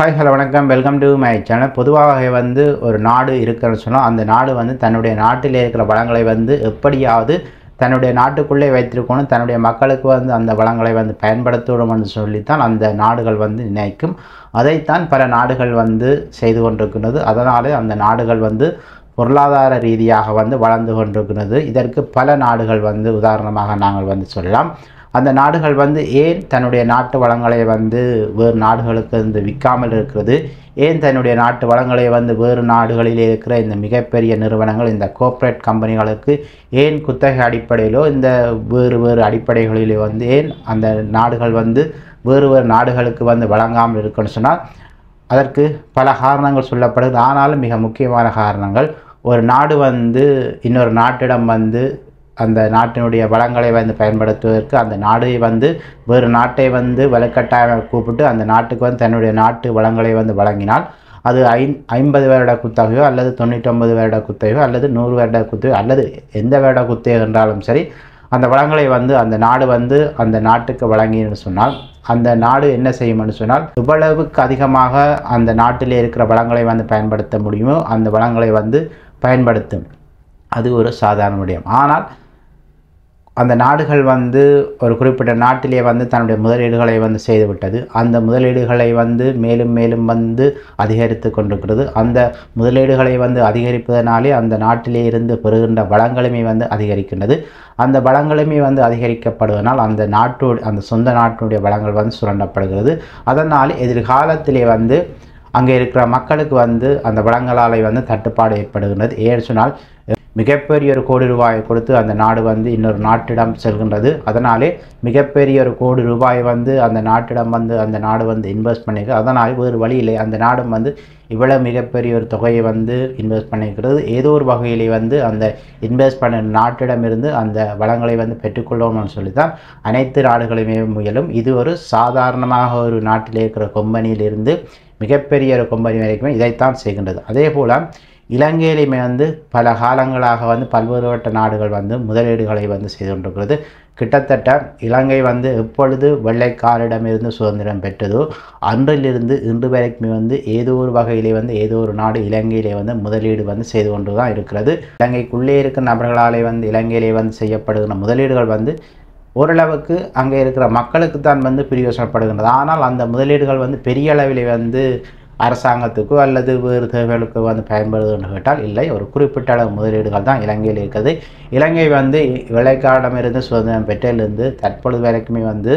hi hello வணக்கம் welcome to my channel பொதுவாக வந்து ஒரு நாடு இருக்குன்னு சொன்னால் அந்த நாடு வந்து தன்னுடைய நாட்டில் இருக்கிற வளங்களை வந்து எப்படியாவது தன்னுடைய நாட்டுக்குள்ளே வைத்திருக்கணும் தன்னுடைய மக்களுக்கு வந்து அந்த வளங்களை வந்து பயன்படுத்தணும்னு சொல்லித்தான் அந்த நாடுகள் வந்து நினைக்கும் அதைத்தான் பல நாடுகள் வந்து செய்து கொண்டிருக்கிறது அதனாலே அந்த நாடுகள் வந்து பொருளாதார ரீதியாக வந்து வளர்ந்து கொண்டிருக்கிறது இதற்கு பல நாடுகள் வந்து உதாரணமாக நாங்கள் வந்து சொல்லலாம் அந்த நாடுகள் வந்து ஏன் தன்னுடைய நாட்டு வளங்களை வந்து வேறு நாடுகளுக்கு வந்து விற்காமல் இருக்கிறது ஏன் தன்னுடைய நாட்டு வளங்களை வந்து வேறு நாடுகளில் இருக்கிற இந்த மிகப்பெரிய நிறுவனங்கள் இந்த கோர்ப்பரேட் கம்பெனிகளுக்கு ஏன் குத்தகை அடிப்படையிலோ இந்த வேறு வேறு அடிப்படைகளிலே வந்து ஏன் அந்த நாடுகள் வந்து வேறு வேறு நாடுகளுக்கு வந்து வழங்காமல் இருக்குன்னு சொன்னால் அதற்கு பல காரணங்கள் சொல்லப்படுது ஆனாலும் மிக முக்கியமான காரணங்கள் ஒரு நாடு வந்து இன்னொரு நாட்டிடம் வந்து அந்த நாட்டினுடைய வளங்களை வந்து பயன்படுத்துவதற்கு அந்த நாடை வந்து வேறு நாட்டை வந்து வலுக்கட்டாயம் கூப்பிட்டு அந்த நாட்டுக்கு வந்து தன்னுடைய நாட்டு வளங்களை வந்து வழங்கினால் அது ஐ ஐம்பது வருட குத்தகையோ அல்லது தொண்ணூற்றொம்பது வருட குத்தகையோ அல்லது நூறு வருட குத்தகையோ அல்லது எந்த வருட குத்தகை என்றாலும் சரி அந்த வளங்களை வந்து அந்த நாடு வந்து அந்த நாட்டுக்கு வழங்கின்னு சொன்னால் அந்த நாடு என்ன செய்யும்னு சொன்னால் இவ்வளவுக்கு அதிகமாக அந்த நாட்டிலே இருக்கிற வளங்களை வந்து பயன்படுத்த முடியுமோ அந்த வளங்களை வந்து பயன்படுத்தும் அது ஒரு சாதாரண விடயம் ஆனால் அந்த நாடுகள் வந்து ஒரு குறிப்பிட்ட நாட்டிலே வந்து தன்னுடைய முதலீடுகளை வந்து செய்துவிட்டது அந்த முதலீடுகளை வந்து மேலும் மேலும் வந்து அதிகரித்து கொண்டிருக்கிறது அந்த முதலீடுகளை வந்து அதிகரிப்பதனாலே அந்த நாட்டிலே இருந்து பெறுகின்ற வளங்களுமே வந்து அதிகரிக்கின்றது அந்த வளங்களுமே வந்து அதிகரிக்கப்படுவதனால் அந்த நாட்டு அந்த சொந்த நாட்டினுடைய வளங்கள் வந்து சுரண்டப்படுகிறது அதனால் எதிர்காலத்திலே வந்து அங்கே இருக்கிற மக்களுக்கு வந்து அந்த வளங்களால் வந்து தட்டுப்பாடு ஏற்படுகின்றது ஏன்னு சொன்னால் மிகப்பெரிய ஒரு கோடி ரூபாயை கொடுத்து அந்த நாடு வந்து இன்னொரு நாட்டிடம் செல்கின்றது அதனாலே மிகப்பெரிய ஒரு கோடி ரூபாய் வந்து அந்த நாட்டிடம் வந்து அந்த நாடு வந்து இன்வெஸ்ட் பண்ணிருக்கு அதனால் வேறு வழியிலே அந்த நாடும் வந்து இவ்வளவு மிகப்பெரிய ஒரு தொகையை வந்து இன்வெஸ்ட் பண்ணியிருக்கிறது ஏதோ ஒரு வகையிலே வந்து அந்த இன்வெஸ்ட் பண்ண நாட்டிடமிருந்து அந்த வளங்களை வந்து பெற்றுக்கொள்ளணும்னு சொல்லி தான் அனைத்து நாடுகளுமே முயலும் இது ஒரு சாதாரணமாக ஒரு நாட்டில் இருக்கிற கொம்பனியிலிருந்து மிகப்பெரிய ஒரு கொம்பனி வரைக்குமே இதைத்தான் செய்கின்றது அதே போல் இலங்கையிலுமே வந்து பல காலங்களாக வந்து பல்வேறுபட்ட நாடுகள் வந்து முதலீடுகளை வந்து செய்து கொண்டிருக்கிறது கிட்டத்தட்ட இலங்கை வந்து எப்பொழுது வெள்ளைக்காரிடமிருந்து சுதந்திரம் பெற்றதோ அன்றிலிருந்து இன்று வரைக்குமே வந்து ஏதோ ஒரு வகையிலே வந்து ஏதோ ஒரு நாடு இலங்கையிலே வந்து முதலீடு வந்து செய்து கொண்டு தான் இருக்கிறது இலங்கைக்குள்ளே இருக்கிற நபர்களாலே வந்து இலங்கையிலே வந்து செய்யப்படுகிற முதலீடுகள் வந்து ஓரளவுக்கு அங்கே இருக்கிற மக்களுக்கு தான் வந்து பிரயோசனப்படுகின்றது ஆனால் அந்த முதலீடுகள் வந்து பெரிய அளவில் வந்து அரசாங்கத்துக்கோ அல்லது வேறு தேவைகளுக்கோ வந்து பயன்படுதுன்னு கேட்டால் இல்லை ஒரு குறிப்பிட்ட அளவு முதலீடுகள் தான் இலங்கையில் இருக்குது இலங்கை வந்து விளைக்காடமிருந்து சுதந்திரம் பெற்றிலிருந்து தற்பொழுது வரைக்குமே வந்து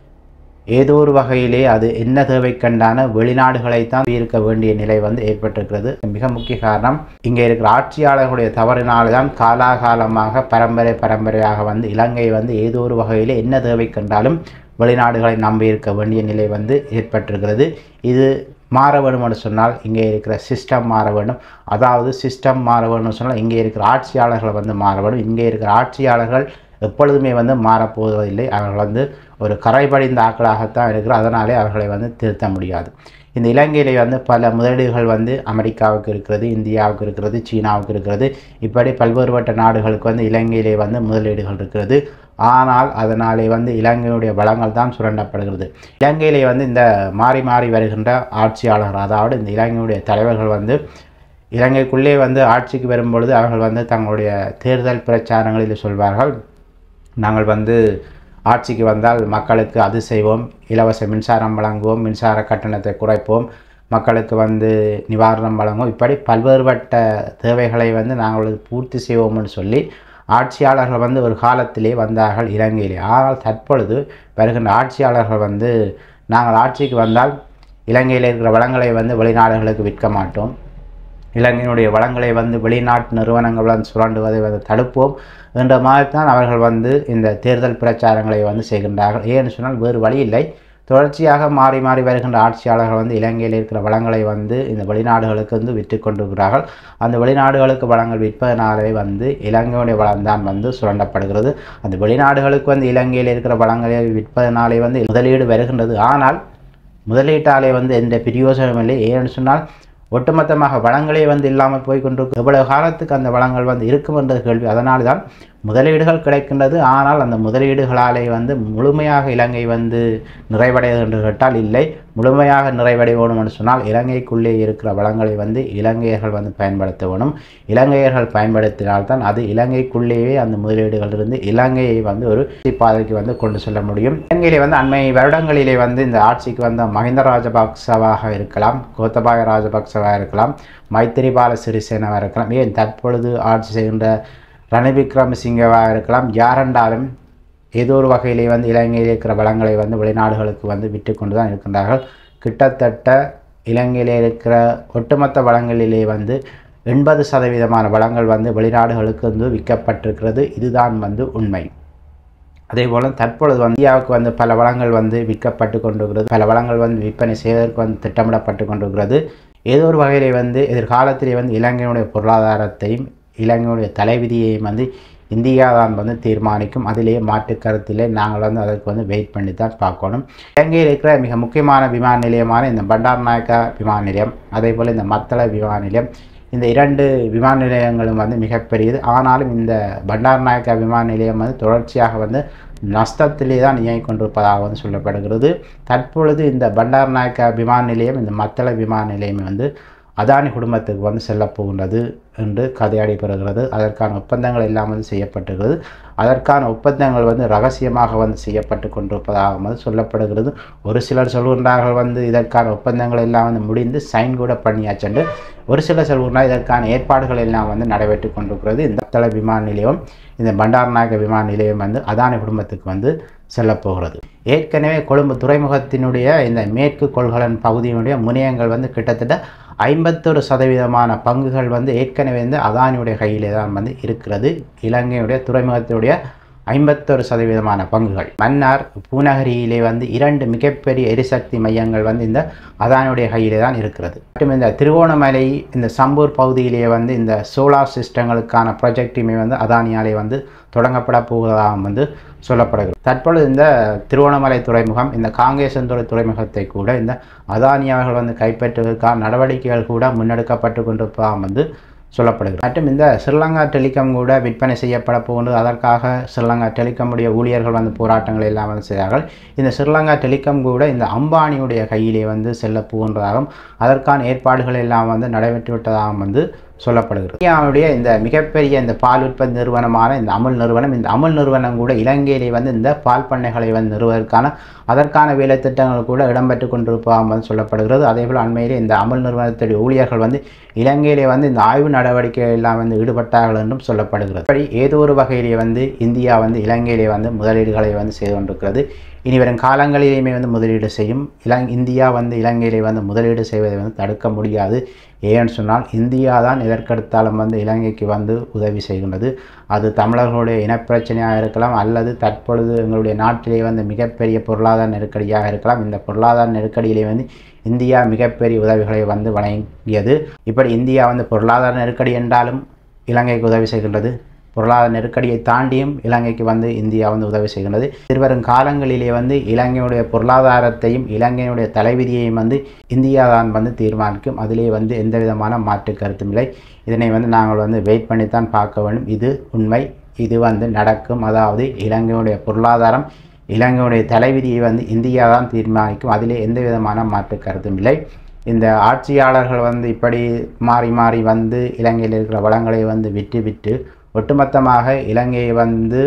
ஏதோ ஒரு வகையிலே அது என்ன தேவை கண்டான வெளிநாடுகளை தான் இருக்க வேண்டிய நிலை வந்து ஏற்பட்டிருக்கிறது மிக முக்கிய காரணம் இங்கே இருக்கிற ஆட்சியாளர்களுடைய தவறினால்தான் தான் காலாகாலமாக பரம்பரை பரம்பரையாக வந்து இலங்கை வந்து ஏதோ ஒரு வகையிலே என்ன தேவை கண்டாலும் வெளிநாடுகளை நம்பி இருக்க வேண்டிய நிலை வந்து ஏற்பட்டிருக்கிறது இது மாற வேணும்னு சொன்னால் இங்கே இருக்கிற சிஸ்டம் மாற வேண்டும் அதாவது சிஸ்டம் மாற வேணும்னு சொன்னால் இங்கே இருக்கிற ஆட்சியாளர்கள் வந்து மாற வேண்டும் இங்கே இருக்கிற ஆட்சியாளர்கள் எப்பொழுதுமே வந்து மாறப்போவதில்லை அவர்கள் வந்து ஒரு கரைபடிந்த ஆக்களாகத்தான் இருக்கிறார் அதனாலே அவர்களை வந்து திருத்த முடியாது இந்த இலங்கையிலே வந்து பல முதலீடுகள் வந்து அமெரிக்காவுக்கு இருக்கிறது இந்தியாவுக்கு இருக்கிறது சீனாவுக்கு இருக்கிறது இப்படி பல்வேறுபட்ட நாடுகளுக்கு வந்து இலங்கையிலே வந்து முதலீடுகள் இருக்கிறது ஆனால் அதனாலே வந்து இலங்கையுடைய வளங்கள் தான் சுரண்டப்படுகிறது இலங்கையிலே வந்து இந்த மாறி மாறி வருகின்ற ஆட்சியாளர்கள் அதாவது இந்த இலங்கையுடைய தலைவர்கள் வந்து இலங்கைக்குள்ளே வந்து ஆட்சிக்கு வரும்பொழுது அவர்கள் வந்து தங்களுடைய தேர்தல் பிரச்சாரங்களில் சொல்வார்கள் நாங்கள் வந்து ஆட்சிக்கு வந்தால் மக்களுக்கு அது செய்வோம் இலவச மின்சாரம் வழங்குவோம் மின்சார கட்டணத்தை குறைப்போம் மக்களுக்கு வந்து நிவாரணம் வழங்குவோம் இப்படி பல்வேறுபட்ட தேவைகளை வந்து நாங்கள் பூர்த்தி செய்வோம்னு சொல்லி ஆட்சியாளர்கள் வந்து ஒரு காலத்திலே வந்தார்கள் இலங்கையிலே ஆனால் தற்பொழுது வருகின்ற ஆட்சியாளர்கள் வந்து நாங்கள் ஆட்சிக்கு வந்தால் இலங்கையில் இருக்கிற வளங்களை வந்து வெளிநாடுகளுக்கு விற்க மாட்டோம் இலங்கையினுடைய வளங்களை வந்து வெளிநாட்டு நிறுவனங்கள் வந்து சுரண்டுவதை வந்து தடுப்போம் என்ற மாதிரி தான் அவர்கள் வந்து இந்த தேர்தல் பிரச்சாரங்களை வந்து செய்கின்றார்கள் ஏன்னு சொன்னால் வேறு வழி இல்லை தொடர்ச்சியாக மாறி மாறி வருகின்ற ஆட்சியாளர்கள் வந்து இலங்கையில் இருக்கிற வளங்களை வந்து இந்த வெளிநாடுகளுக்கு வந்து விற்று கொண்டிருக்கிறார்கள் அந்த வெளிநாடுகளுக்கு வளங்கள் விற்பதனாலே வந்து இலங்கையுடைய வளம்தான் வந்து சுரண்டப்படுகிறது அந்த வெளிநாடுகளுக்கு வந்து இலங்கையில் இருக்கிற வளங்களை விற்பதனாலே வந்து முதலீடு வருகின்றது ஆனால் முதலீட்டாலே வந்து எந்த பிரயோசனம் இல்லை ஏன்னு சொன்னால் ஒட்டுமொத்தமாக வளங்களே வந்து இல்லாமல் போய் கொண்டிருக்கு எவ்வளவு காலத்துக்கு அந்த வளங்கள் வந்து இருக்கும் என்ற கேள்வி அதனால தான் முதலீடுகள் கிடைக்கின்றது ஆனால் அந்த முதலீடுகளாலே வந்து முழுமையாக இலங்கை வந்து நிறைவடையது என்று கேட்டால் இல்லை முழுமையாக நிறைவடையணும் என்று சொன்னால் இலங்கைக்குள்ளே இருக்கிற வளங்களை வந்து இலங்கையர்கள் வந்து பயன்படுத்த வேணும் இலங்கையர்கள் பயன்படுத்தினால்தான் அது இலங்கைக்குள்ளேயே அந்த முதலீடுகள் இருந்து இலங்கையை வந்து ஒரு பாதைக்கு வந்து கொண்டு செல்ல முடியும் இலங்கையிலே வந்து அண்மை வருடங்களிலே வந்து இந்த ஆட்சிக்கு வந்த மஹிந்த ராஜபக்சவாக இருக்கலாம் கோத்தபாய ராஜபக்சவாக இருக்கலாம் மைத்திரிபால சிறிசேனவாக இருக்கலாம் ஏன் தற்பொழுது ஆட்சி செய்கின்ற ரணில் விக்ரமசிங்கவாக இருக்கலாம் யாரென்றாலும் ஏதோ ஒரு வகையிலே வந்து இலங்கையில் இருக்கிற வளங்களை வந்து வெளிநாடுகளுக்கு வந்து விற்று கொண்டு தான் இருக்கின்றார்கள் கிட்டத்தட்ட இலங்கையில் இருக்கிற ஒட்டுமொத்த வளங்களிலே வந்து எண்பது சதவீதமான வளங்கள் வந்து வெளிநாடுகளுக்கு வந்து விற்கப்பட்டிருக்கிறது இதுதான் வந்து உண்மை அதே போல் தற்பொழுது வந்து இந்தியாவுக்கு வந்து பல வளங்கள் வந்து விற்கப்பட்டு கொண்டிருக்கிறது பல வளங்கள் வந்து விற்பனை செய்வதற்கு வந்து திட்டமிடப்பட்டு கொண்டிருக்கிறது ஏதோ ஒரு வகையிலே வந்து எதிர்காலத்திலே வந்து இலங்கையினுடைய பொருளாதாரத்தையும் இலங்கையுடைய தலைவிதியையும் வந்து இந்தியா தான் வந்து தீர்மானிக்கும் அதிலேயே மாற்று கருத்திலே நாங்கள் வந்து அதற்கு வந்து வெயிட் பண்ணி தான் பார்க்கணும் இலங்கையில் இருக்கிற மிக முக்கியமான விமான நிலையமான இந்த பண்டார் நாயக்கா விமான நிலையம் அதே போல் இந்த மத்தள விமான நிலையம் இந்த இரண்டு விமான நிலையங்களும் வந்து மிகப்பெரியது ஆனாலும் இந்த பண்டார் நாயக்கா விமான நிலையம் வந்து தொடர்ச்சியாக வந்து நஷ்டத்திலே தான் இயங்கிக் கொண்டிருப்பதாக வந்து சொல்லப்படுகிறது தற்பொழுது இந்த பண்டார் நாயக்கா விமான நிலையம் இந்த மத்தள விமான நிலையம் வந்து அதானி குடும்பத்துக்கு வந்து செல்லப் போகின்றது என்று கதையாடி பெறுகிறது அதற்கான ஒப்பந்தங்கள் எல்லாம் வந்து செய்யப்பட்டிருக்கிறது அதற்கான ஒப்பந்தங்கள் வந்து ரகசியமாக வந்து செய்யப்பட்டு கொண்டிருப்பதாக வந்து சொல்லப்படுகிறது ஒரு சிலர் சொல்கின்றார்கள் வந்து இதற்கான ஒப்பந்தங்கள் எல்லாம் வந்து முடிந்து சைன் கூட பண்ணியாச்சென்று ஒரு சிலர் சொல்கின்றார் இதற்கான ஏற்பாடுகள் எல்லாம் வந்து நடைபெற்று கொண்டிருக்கிறது இந்த தள விமான நிலையம் இந்த பண்டாரநாயக விமான நிலையம் வந்து அதானி குடும்பத்துக்கு வந்து செல்லப்போகிறது ஏற்கனவே கொழும்பு துறைமுகத்தினுடைய இந்த மேற்கு கொள்கலன் பகுதியினுடைய முனையங்கள் வந்து கிட்டத்தட்ட ஐம்பத்தொரு சதவீதமான பங்குகள் வந்து ஏற்கனவே வந்து அதானியுடைய கையிலே தான் வந்து இருக்கிறது இலங்கையுடைய துறைமுகத்தினுடைய ஐம்பத்தொரு சதவீதமான பங்குகள் மன்னார் பூநகரியிலே வந்து இரண்டு மிகப்பெரிய எரிசக்தி மையங்கள் வந்து இந்த அதானுடைய கையிலே தான் இருக்கிறது மற்றும் இந்த திருவோணமலை இந்த சம்பூர் பகுதியிலே வந்து இந்த சோலார் சிஸ்டங்களுக்கான ப்ராஜெக்டுமே வந்து அதானியாலே வந்து தொடங்கப்பட போவதாக வந்து சொல்லப்படுகிறது தற்பொழுது இந்த திருவோணமலை துறைமுகம் இந்த காங்கேசன்துறை துறைமுகத்தை கூட இந்த அதானி அவர்கள் வந்து கைப்பற்றுவதற்கான நடவடிக்கைகள் கூட முன்னெடுக்கப்பட்டு கொண்டிருப்பதாக வந்து சொல்லப்படுகிறது மற்றும் இந்த ஸ்ரீலங்கா டெலிகாம் கூட விற்பனை செய்யப்பட போகின்றது அதற்காக ஸ்ரீலங்கா டெலிகாமுடைய ஊழியர்கள் வந்து போராட்டங்கள் எல்லாம் வந்து செய்தார்கள் இந்த ஸ்ரீலங்கா டெலிகாம் கூட இந்த அம்பானியுடைய கையிலே வந்து செல்ல போகின்றதாகவும் அதற்கான ஏற்பாடுகள் எல்லாம் வந்து நடைபெற்று விட்டதாகவும் வந்து சொல்லப்படுகிறது இந்தியாவுடைய இந்த மிகப்பெரிய இந்த பால் உற்பத்தி நிறுவனமான இந்த அமுல் நிறுவனம் இந்த அமுல் நிறுவனம் கூட இலங்கையிலே வந்து இந்த பால் பண்ணைகளை வந்து நிறுவதற்கான அதற்கான வேலை திட்டங்கள் கூட இடம்பெற்று கொண்டிருப்பதாக வந்து சொல்லப்படுகிறது அதேபோல் அண்மையிலே இந்த அமுல் நிறுவனத்துடைய ஊழியர்கள் வந்து இலங்கையிலே வந்து இந்த ஆய்வு நடவடிக்கை எல்லாம் வந்து ஈடுபட்டார்கள் என்றும் சொல்லப்படுகிறது அப்படி ஏதோ ஒரு வகையிலே வந்து இந்தியா வந்து இலங்கையிலே வந்து முதலீடுகளை வந்து செய்து கொண்டிருக்கிறது இனி வரும் காலங்களிலேயுமே வந்து முதலீடு செய்யும் இலங் இந்தியா வந்து இலங்கையிலே வந்து முதலீடு செய்வதை வந்து தடுக்க முடியாது ஏன்னு சொன்னால் இந்தியா தான் எதற்கெடுத்தாலும் வந்து இலங்கைக்கு வந்து உதவி செய்கின்றது அது தமிழர்களுடைய இனப்பிரச்சனையாக இருக்கலாம் அல்லது தற்பொழுது எங்களுடைய நாட்டிலே வந்து மிகப்பெரிய பொருளாதார நெருக்கடியாக இருக்கலாம் இந்த பொருளாதார நெருக்கடியிலே வந்து இந்தியா மிகப்பெரிய உதவிகளை வந்து வழங்கியது இப்படி இந்தியா வந்து பொருளாதார நெருக்கடி என்றாலும் இலங்கைக்கு உதவி செய்கின்றது பொருளாதார நெருக்கடியை தாண்டியும் இலங்கைக்கு வந்து இந்தியா வந்து உதவி செய்கின்றது எதிர்வரும் காலங்களிலே வந்து இலங்கையுடைய பொருளாதாரத்தையும் இலங்கையுடைய தலைவிதியையும் வந்து இந்தியா தான் வந்து தீர்மானிக்கும் அதிலே வந்து எந்த விதமான மாற்று கருத்தும் இல்லை இதனை வந்து நாங்கள் வந்து வெயிட் பண்ணித்தான் பார்க்க வேண்டும் இது உண்மை இது வந்து நடக்கும் அதாவது இலங்கையுடைய பொருளாதாரம் இலங்கையுடைய தலைவிதியை வந்து இந்தியா தான் தீர்மானிக்கும் அதிலே எந்த விதமான மாற்று கருத்தும் இல்லை இந்த ஆட்சியாளர்கள் வந்து இப்படி மாறி மாறி வந்து இலங்கையில் இருக்கிற வளங்களை வந்து விட்டு விட்டு ஒட்டுமொத்தமாக இலங்கையை வந்து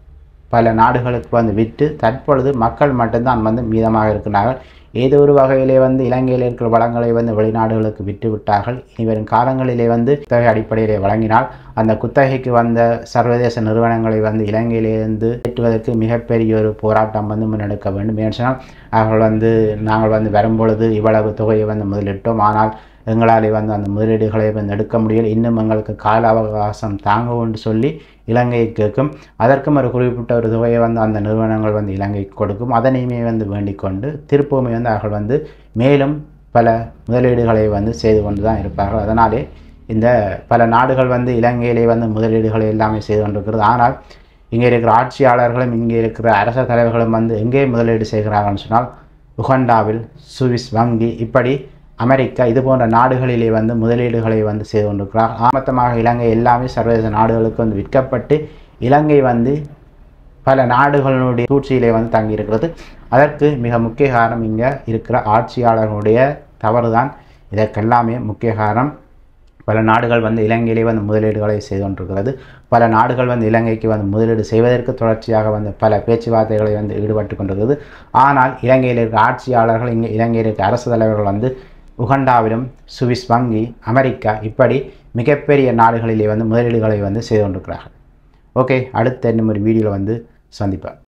பல நாடுகளுக்கு வந்து விட்டு தற்பொழுது மக்கள் மட்டும்தான் வந்து மீதமாக இருக்கிறார்கள் ஏதோ ஒரு வகையிலே வந்து இலங்கையில் இருக்கிற வளங்களை வந்து வெளிநாடுகளுக்கு விட்டு விட்டார்கள் இனி வரும் காலங்களிலே வந்து குத்தகை அடிப்படையிலே வழங்கினால் அந்த குத்தகைக்கு வந்த சர்வதேச நிறுவனங்களை வந்து இலங்கையிலிருந்து ஏற்றுவதற்கு மிகப்பெரிய ஒரு போராட்டம் வந்து முன்னெடுக்க வேண்டும் ஏன்னு சொன்னால் அவர்கள் வந்து நாங்கள் வந்து வரும்பொழுது இவ்வளவு தொகையை வந்து முதலிட்டோம் ஆனால் எங்களால் வந்து அந்த முதலீடுகளை வந்து எடுக்க முடியல இன்னும் எங்களுக்கு கால அவகாசம் தாங்கும்னு சொல்லி இலங்கை கேட்கும் அதற்கும் ஒரு குறிப்பிட்ட ஒரு தொகையை வந்து அந்த நிறுவனங்கள் வந்து இலங்கைக்கு கொடுக்கும் அதனையுமே வந்து வேண்டிக் கொண்டு திருப்பவுமே வந்து அவர்கள் வந்து மேலும் பல முதலீடுகளை வந்து செய்து கொண்டு தான் இருப்பார்கள் அதனாலே இந்த பல நாடுகள் வந்து இலங்கையிலே வந்து முதலீடுகளை எல்லாமே செய்து கொண்டிருக்கிறது ஆனால் இங்கே இருக்கிற ஆட்சியாளர்களும் இங்கே இருக்கிற அரச தலைவர்களும் வந்து எங்கே முதலீடு செய்கிறார்கள்னு சொன்னால் உகண்டாவில் சுவிஸ் வங்கி இப்படி அமெரிக்கா இது போன்ற நாடுகளிலே வந்து முதலீடுகளை வந்து செய்து கொண்டிருக்கிறார் ஆமத்தமாக இலங்கை எல்லாமே சர்வதேச நாடுகளுக்கு வந்து விற்கப்பட்டு இலங்கை வந்து பல நாடுகளுடைய சூழ்ச்சியிலே வந்து தங்கியிருக்கிறது அதற்கு மிக முக்கிய காரணம் இங்கே இருக்கிற ஆட்சியாளர்களுடைய தவறு தான் இதற்கெல்லாமே முக்கிய காரணம் பல நாடுகள் வந்து இலங்கையிலே வந்து முதலீடுகளை செய்து கொண்டிருக்கிறது பல நாடுகள் வந்து இலங்கைக்கு வந்து முதலீடு செய்வதற்கு தொடர்ச்சியாக வந்து பல பேச்சுவார்த்தைகளை வந்து ஈடுபட்டு கொண்டிருக்கிறது ஆனால் இலங்கையில் இருக்கிற ஆட்சியாளர்கள் இங்கே இலங்கையில் இருக்கிற அரசு தலைவர்கள் வந்து உகண்டாவிலும் சுவிஸ் வங்கி அமெரிக்கா இப்படி மிகப்பெரிய நாடுகளிலே வந்து முதலீடுகளை வந்து செய்து கொண்டிருக்கிறார்கள் ஓகே அடுத்த இன்னும் ஒரு வீடியோவில் வந்து சந்திப்பேன்